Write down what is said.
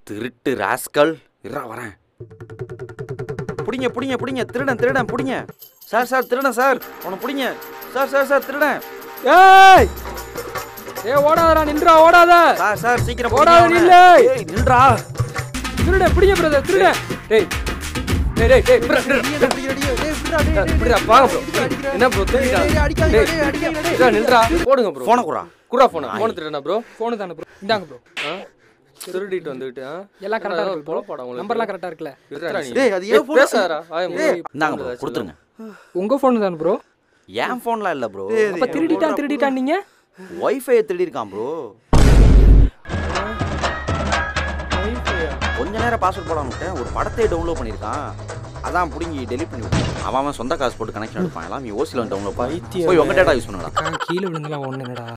திருட்டு ராஸ்கல் இருடா வரேன் புடிங்க புடிங்க புடிங்க திருடன் திருடன் புடிங்க சார் சார் திருடன் சார் அவனை புடிங்க சார் சார் சார் திருடன் ஏய் ஏ ஓடாதடா நின்றா ஓடாத சார் சார் சீக்கிரம் ஓடாத புடிங்க நில்லு. அவனை. ஏய், நில்றா திருட பிடிங்க பிரதர் திருட டேய் டேய் டேய் டேய் பிர- பிர- இப்படிடா, வாங்க bro. என்ன ப்ரோ திருடிட்டான் டேய் நின்றா போடுங்க ப்ரோ போன குறா குரா போன போன திருடனா ப்ரோ ஃபோனு தானே ப்ரோ இந்தாங்க ப்ரோ திருடிட்டு வந்துட்டு ஆ? எல்லாம் கரெக்டாக இருக்கு போல ப்ரோ போடா உங்களுக்கு நம்பர்லாம் கரெக்டாக இருக்குல்ல இருடா நீ. டேய் அது ஏய், ஏன் phone? பேசாதடா. வாயை மூடு. இந்தாங்க ப்ரோ கொடுத்துருங்க உங்கள் ஃபோனு தானே ப்ரோ என் ஃபோன்லாம் இல்லை ப்ரோ அப்போ திருடிட்டான் திருடிட்டான் நீங்கள் ஒய்ஃபை திருடிருக்கான் ப்ரோ கொஞ்ச நேரம் பாஸ்வேர்ட் போடாம விட்டேன் ஒரு படத்தை டவுன்லோட் பண்ணியிருக்கான் அதான் பிடிங்கி டெலிட் பண்ணி விட்டேன் அவன் அவன் சொந்த காசு போட்டு கனெக்ஷன் எடுப்பான் எல்லாம் நீ ஓசியில் டவுன்லோட் பண்ணி பைத்தியம் போய் உங்க டேட்டா யூஸ் பண்ணுடா கீழே விழுந்தெல்லாம் ஒன்றுடா